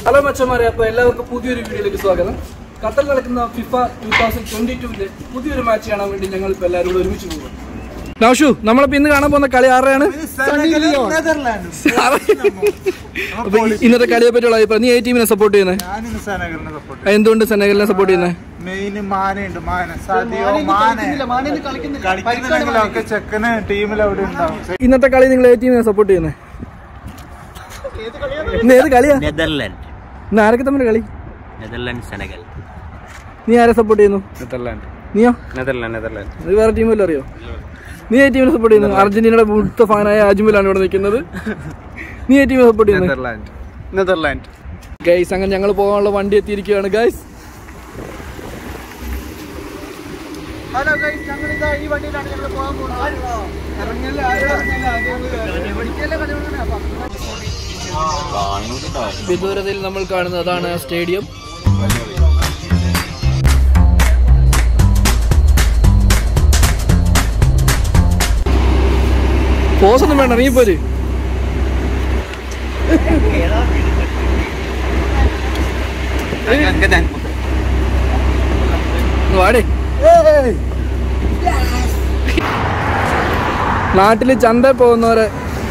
hello മച്ചന്മാരെ അപ്പൊ എല്ലാവർക്കും പുതിയൊരു വീഡിയോയിലേക്ക് സ്വാഗതം ഖത്തറിൽ നടക്കുന്ന ഫിഫ ടൂ തൗസൻഡ് ട്വന്റി ടൂവിലെ പുതിയൊരു മാച്ച് കാണാൻ വേണ്ടി ഞങ്ങൾ ഇപ്പൊ എല്ലാവരും കൂടെ ഒരുമിച്ച് പോകും നൗഷു നമ്മളിപ്പോ ഇന്ന് കാണാൻ പോകുന്ന കളി ആരുടെയാണ് അപ്പൊ ഈ- ഇന്നത്തെ കളിയെ പറ്റിയുള്ള അഭിപ്രായം നീ ഏ ടീമിനെ സപ്പോർട്ട് ചെയ്യുന്നത് ഞാനിന്ന് സെനഗറിനെ സപ്പോർട്ട് എന്തുകൊണ്ട് സെനഗലിനെ സപ്പോർട്ട് ചെയ്യുന്നത് മെയിൻ മാനുണ്ട് മാന സാദിയോ മാനെ കളിക്കുന്നെങ്കിലൊക്കെ ചെക്കന് ടീമിൽ അവിടെ ഉണ്ടാവും ഇന്നത്തെ കളി നിങ്ങൾ ഏ ടീമിനെ സപ്പോർട്ട് ചെയ്യുന്നത് ഇന്ന് ഏത് കളിയാ നെതർലാൻഡ് ഇന്ന് ആരൊക്കെ തമ്മിൽ കളി നെതർലാൻഡ് സെനഗൽ നീ ആരെ സപ്പോർട്ട് ചെയ്യുന്നു നെതർലാൻഡ് നീയോ നെതർലാൻഡ് നെതർലാൻഡ് നീ വേറെ ടീം വല്ലതും അറിയോ നീ ഏ ടീമിനെ സപ്പോർട്ട് ചെയ്യുന്നു അർജന്റീനയുടെ മുഴുത്ത ഫാനായ അജ്മലാണ് ഇവിടെ നിൽക്കുന്നത് നീ ഏ ടീമിനെ സപ്പോർട്ട് ചെയ്യുന്നത് നെതർലാൻഡ് നെതർലാൻഡ് ഗൈസ് അങ്ങനെ ഞങ്ങൾ പോകാനുള്ള വണ്ടി എത്തിയിരിക്കുകയാണ് ഗൈസ് ഹലോ ഗൈസ് ഞങ്ങൾ ഇതാ ഈ വണ്ടിയിലാണ് ഞങ്ങൾ പോകാൻ വിദൂരതയിൽ നമ്മൾ കാണുന്നത് അതാണ് സ്റ്റേഡിയം പോസ് ഒന്നും വേണ്ട നീ പോര് വാടേ നാട്ടില് ചന്ത പോകുന്നവരെ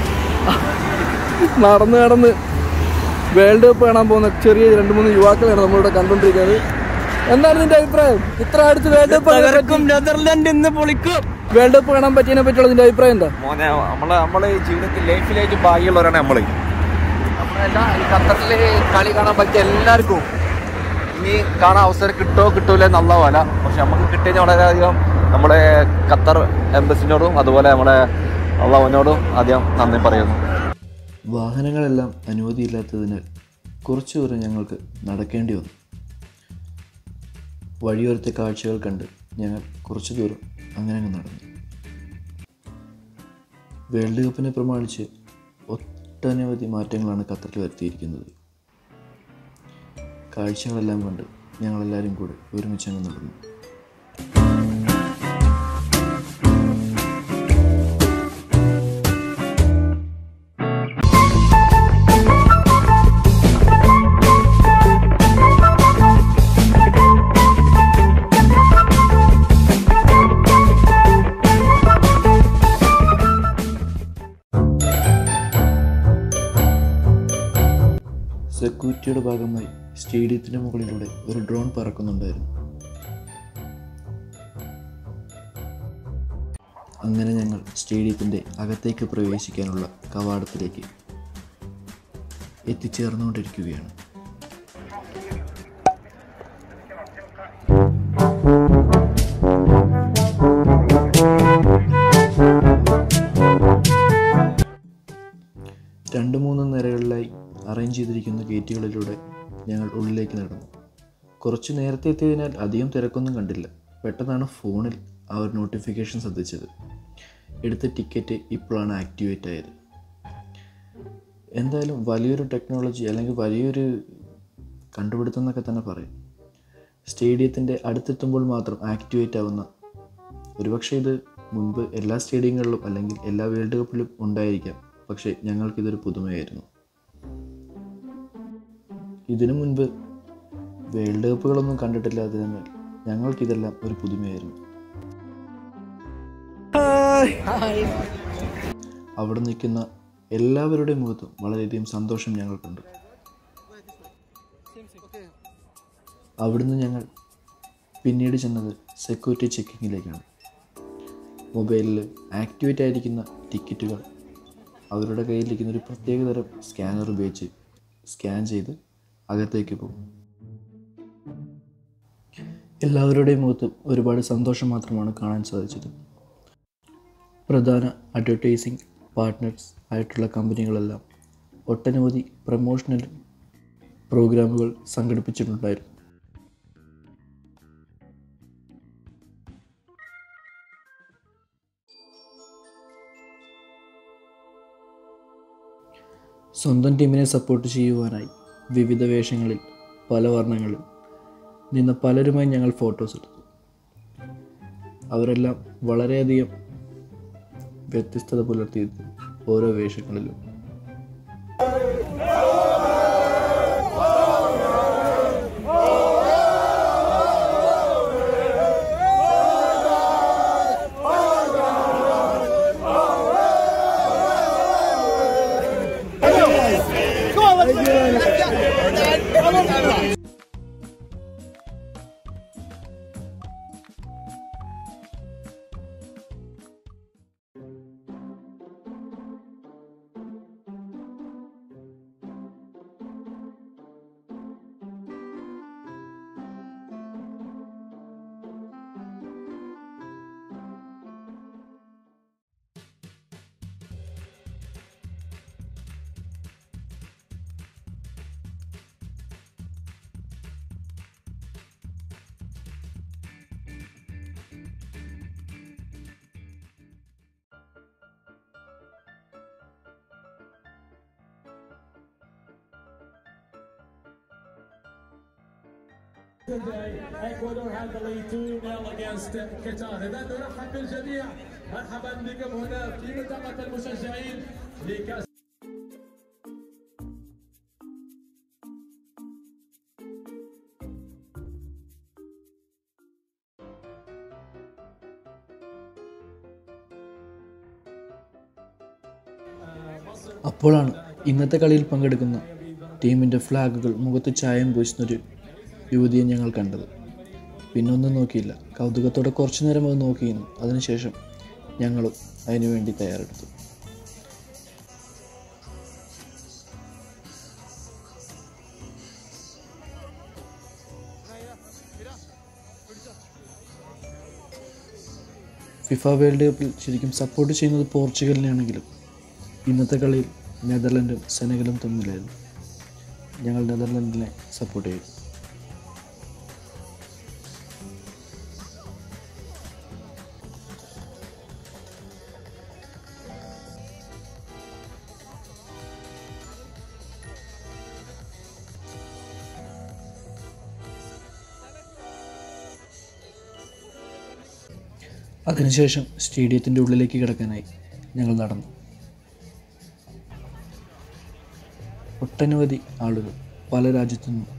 നടന്ന് നടന്ന് വേൾഡ് കപ്പ് കാണാൻ പോകുന്ന ചെറിയ രണ്ട് മൂന്ന് യുവാക്കളാണ് നമ്മളിവിടെ കണ്ടോണ്ടിരിക്കുന്നത് എന്താണ് നിന്റെ അഭിപ്രായം ഇത്ര അടുത്ത് വേൾഡ് കപ്പ് നെതർലാൻഡ് ഇന്ന് പൊളിക്കും വേൾഡ് കപ്പ് കാണാൻ പറ്റിയതിനെ പറ്റിയുള്ള നിന്റെ അഭിപ്രായം എന്താ മോനെ നമ്മളെ നമ്മളെ ജീവിതത്തിൽ ലൈഫിലേക്ക് ഭാഗ്യമുള്ളവരാണ് നമ്മള് ഖത്തറില് കളി കാണാൻ പറ്റിയ എല്ലാവർക്കും ഇനി കാണാൻ അവസരം കിട്ടോ കിട്ടൂല എന്നുള്ള വല പക്ഷെ നമുക്ക് കിട്ടിയത് വളരെയധികം നമ്മുടെ ഖത്തർ എംബസിനോടും അതുപോലെ നമ്മുടെ അള്ളാഹുവിനോടും ആദ്യം നന്ദി പറയുന്നു വാഹനങ്ങളെല്ലാം അനുമതിയില്ലാത്തതിനാൽ കുറച്ചു ദൂരം ഞങ്ങൾക്ക് നടക്കേണ്ടി വന്നു വഴിയോരത്തെ കാഴ്ചകൾ കണ്ട് ഞങ്ങൾ കുറച്ചു ദൂരം അങ്ങനെ അങ്ങ് നടന്നു വേൾഡ് കപ്പിനെ പ്രമാണിച്ച് ഒട്ടനവധി മാറ്റങ്ങളാണ് ഖത്തറിൽ വരുത്തിയിരിക്കുന്നത് കാഴ്ചകളെല്ലാം കണ്ട് ഞങ്ങളെല്ലാവരും കൂടെ ഒരുമിച്ച് അങ്ങ് നടന്നു സെക്യൂരിറ്റിയുടെ ഭാഗമായി സ്റ്റേഡിയത്തിൻ്റെ മുകളിലൂടെ ഒരു ഡ്രോൺ പറക്കുന്നുണ്ടായിരുന്നു അങ്ങനെ ഞങ്ങൾ സ്റ്റേഡിയത്തിൻ്റെ അകത്തേക്ക് പ്രവേശിക്കാനുള്ള കവാടത്തിലേക്ക് എത്തിച്ചേർന്നുകൊണ്ടിരിക്കുകയാണ് രണ്ട് മൂന്ന് നിരകളിലായി അറേഞ്ച് ചെയ്തിരിക്കുന്ന ഗേറ്റുകളിലൂടെ ഞങ്ങൾ ഉള്ളിലേക്ക് നടന്നു കുറച്ച് നേരത്തെ എത്തിയതിനാൽ അധികം തിരക്കൊന്നും കണ്ടില്ല പെട്ടെന്നാണ് ഫോണിൽ ആ ഒരു നോട്ടിഫിക്കേഷൻ ശ്രദ്ധിച്ചത് എടുത്ത ടിക്കറ്റ് ഇപ്പോഴാണ് ആക്ടിവേറ്റ് ആയത് എന്തായാലും വലിയൊരു ടെക്നോളജി അല്ലെങ്കിൽ വലിയൊരു കണ്ടുപിടുത്തം എന്നൊക്കെ തന്നെ പറയും സ്റ്റേഡിയത്തിൻ്റെ അടുത്തെത്തുമ്പോൾ മാത്രം ആക്ടിവേറ്റ് ആവുന്ന ഒരുപക്ഷെ ഇത് മുൻപ് എല്ലാ സ്റ്റേഡിയങ്ങളിലും അല്ലെങ്കിൽ എല്ലാ വേൾഡ് കപ്പിലും ഉണ്ടായിരിക്കാം പക്ഷേ ഞങ്ങൾക്കിതൊരു പുതുമയായിരുന്നു ഇതിനു മുൻപ് വേൾഡ് കപ്പുകളൊന്നും കണ്ടിട്ടില്ലാത്തതിനാൽ ഞങ്ങൾക്കിതെല്ലാം ഒരു പുതുമയായിരുന്നു അവിടെ നിൽക്കുന്ന എല്ലാവരുടെയും മുഖത്തും വളരെയധികം സന്തോഷം ഞങ്ങൾ കണ്ടു അവിടുന്ന് ഞങ്ങൾ പിന്നീട് ചെന്നത് സെക്യൂരിറ്റി ചെക്കിങ്ങിലേക്കാണ് മൊബൈലിൽ ആക്ടിവേറ്റ് ആയിരിക്കുന്ന ടിക്കറ്റുകൾ അവരുടെ കയ്യിലിരിക്കുന്ന ഒരു പ്രത്യേകതരം സ്കാനർ ഉപയോഗിച്ച് സ്കാൻ ചെയ്ത് അകത്തേക്ക് പോകും എല്ലാവരുടെയും മുഖത്ത് ഒരുപാട് സന്തോഷം മാത്രമാണ് കാണാൻ സാധിച്ചത് പ്രധാന അഡ്വർടൈസിങ് പാർട്ട്നേഴ്സ് ആയിട്ടുള്ള കമ്പനികളെല്ലാം ഒട്ടനവധി പ്രമോഷണൽ പ്രോഗ്രാമുകൾ സംഘടിപ്പിച്ചിട്ടുണ്ടായിരുന്നു സ്വന്തം ടീമിനെ സപ്പോർട്ട് ചെയ്യുവാനായി വിവിധ വേഷങ്ങളിൽ പല വർണ്ണങ്ങളിൽ നിന്ന പലരുമായി ഞങ്ങൾ ഫോട്ടോസ് എടുത്തു അവരെല്ലാം വളരെയധികം വ്യത്യസ്തത പുലർത്തിയിരുന്നു ഓരോ വേഷങ്ങളിലും اكوادور هذا اللي 2 0 against قطر اذا نرحب بالجميع مرحبا بكم هنا في منطقه المشجعين لكاس അപ്പോഴാണ് ഇന്നത്തെ കളിയിൽ പങ്കെടുക്കുന്ന ടീമിൻ്റെ ഫ്ലാഗുകൾ മുഖത്ത് ചായം പൂശുന്നൊരു യുവതിയെ ഞങ്ങൾ കണ്ടത് പിന്നെ ഒന്നും നോക്കിയില്ല കൗതുകത്തോടെ കുറച്ചു നേരം അത് നോക്കിയിരുന്നു അതിനുശേഷം ഞങ്ങളും അതിനുവേണ്ടി തയ്യാറെടുത്തു ഫിഫ വേൾഡ് കപ്പിൽ ശരിക്കും സപ്പോർട്ട് ചെയ്യുന്നത് പോർച്ചുഗലിനെയാണെങ്കിലും ഇന്നത്തെ കളിയിൽ നെതർലൻഡും സെനഗലും തമ്മിലായിരുന്നു ഞങ്ങൾ നെതർലൻഡിനെ സപ്പോർട്ട് ചെയ്തു അതിനുശേഷം സ്റ്റേഡിയത്തിൻ്റെ ഉള്ളിലേക്ക് കിടക്കാനായി ഞങ്ങൾ നടന്നു ഒട്ടനവധി ആളുകൾ പല രാജ്യത്തു നിന്നും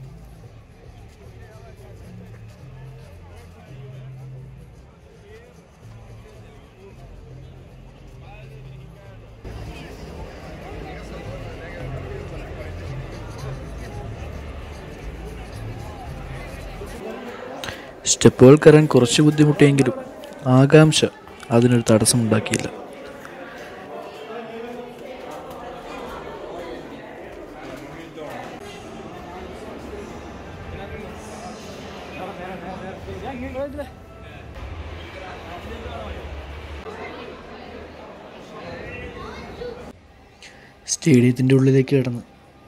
സ്റ്റെപ്പുകൾ കയറാൻ കുറച്ച് ബുദ്ധിമുട്ടിയെങ്കിലും ആകാംക്ഷ അതിനൊരു തടസ്സമുണ്ടാക്കിയില്ല സ്റ്റേഡിയത്തിൻ്റെ ഉള്ളിലേക്ക് കിടന്ന്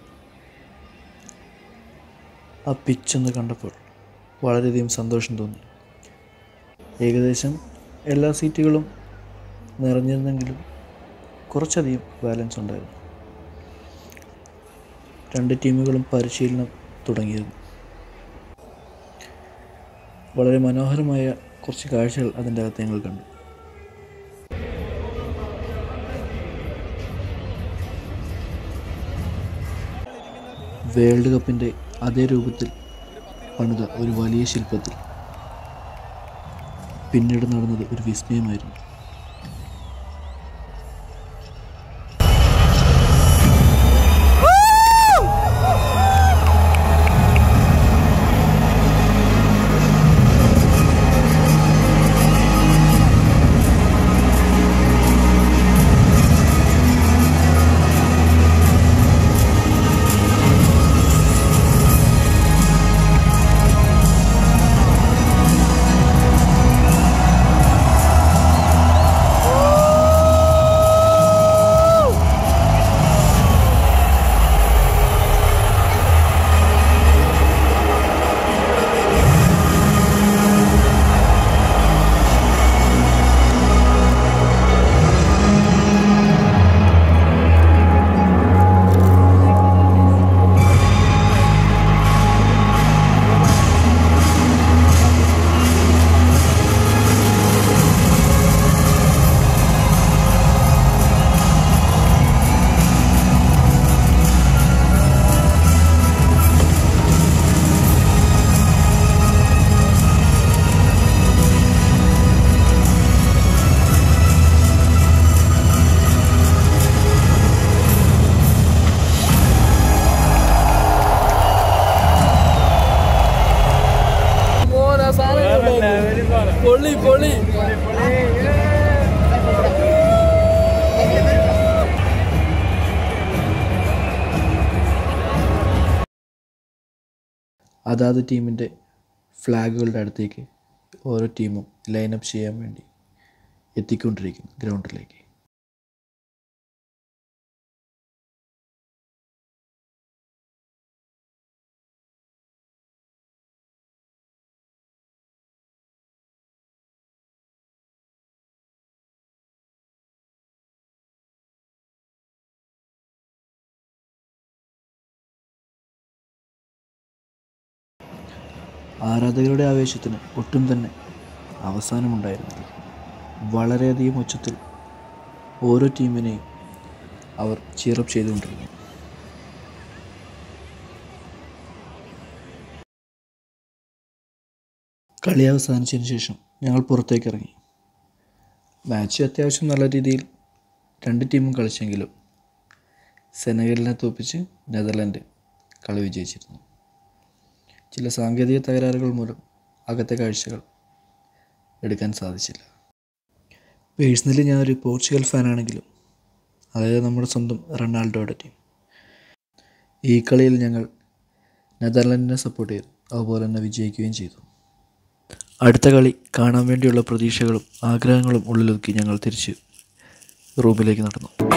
ആ പിച്ചൊന്ന് കണ്ടപ്പോൾ വളരെയധികം സന്തോഷം തോന്നി ഏകദേശം എല്ലാ സീറ്റുകളും നിറഞ്ഞിരുന്നെങ്കിലും കുറച്ചധികം ബാലൻസ് ഉണ്ടായിരുന്നു രണ്ട് ടീമുകളും പരിശീലനം തുടങ്ങിയിരുന്നു വളരെ മനോഹരമായ കുറച്ച് കാഴ്ചകൾ അതിൻ്റെ അകത്ത് ഞങ്ങൾ കണ്ടു വേൾഡ് കപ്പിൻ്റെ അതേ രൂപത്തിൽ പണിത ഒരു വലിയ ശില്പത്തിൽ പിന്നീട് നടന്നത് ഒരു വിസ്മയമായിരുന്നു അതാത് ടീമിൻ്റെ ഫ്ലാഗുകളുടെ അടുത്തേക്ക് ഓരോ ടീമും ലൈനപ്പ് ചെയ്യാൻ വേണ്ടി എത്തിക്കൊണ്ടിരിക്കുന്നു ഗ്രൗണ്ടിലേക്ക് ആരാധകരുടെ ആവേശത്തിന് ഒട്ടും തന്നെ അവസാനമുണ്ടായിരുന്നില്ല വളരെയധികം ഉച്ചത്തിൽ ഓരോ ടീമിനെയും അവർ ചീറപ്പ് ചെയ്തുകൊണ്ടിരുന്നു കളി അവസാനിച്ചതിന് ശേഷം ഞങ്ങൾ പുറത്തേക്ക് ഇറങ്ങി മാച്ച് അത്യാവശ്യം നല്ല രീതിയിൽ രണ്ട് ടീമും കളിച്ചെങ്കിലും സെനഗലിനെ തോപ്പിച്ച് നെതർലൻഡ് കളി വിജയിച്ചിരുന്നു ചില സാങ്കേതിക തകരാറുകൾ മൂലം അകത്തെ കാഴ്ചകൾ എടുക്കാൻ സാധിച്ചില്ല പേഴ്സണലി ഞാനൊരു പോർച്ചുഗൽ ഫാനാണെങ്കിലും അതായത് നമ്മുടെ സ്വന്തം റൊണാൾഡോയുടെ ടീം ഈ കളിയിൽ ഞങ്ങൾ നെതർലൻഡിനെ സപ്പോർട്ട് ചെയ്തു അതുപോലെ തന്നെ വിജയിക്കുകയും ചെയ്തു അടുത്ത കളി കാണാൻ വേണ്ടിയുള്ള പ്രതീക്ഷകളും ആഗ്രഹങ്ങളും ഉള്ളിലൊതുക്കി ഞങ്ങൾ തിരിച്ച് റൂമിലേക്ക് നടന്നു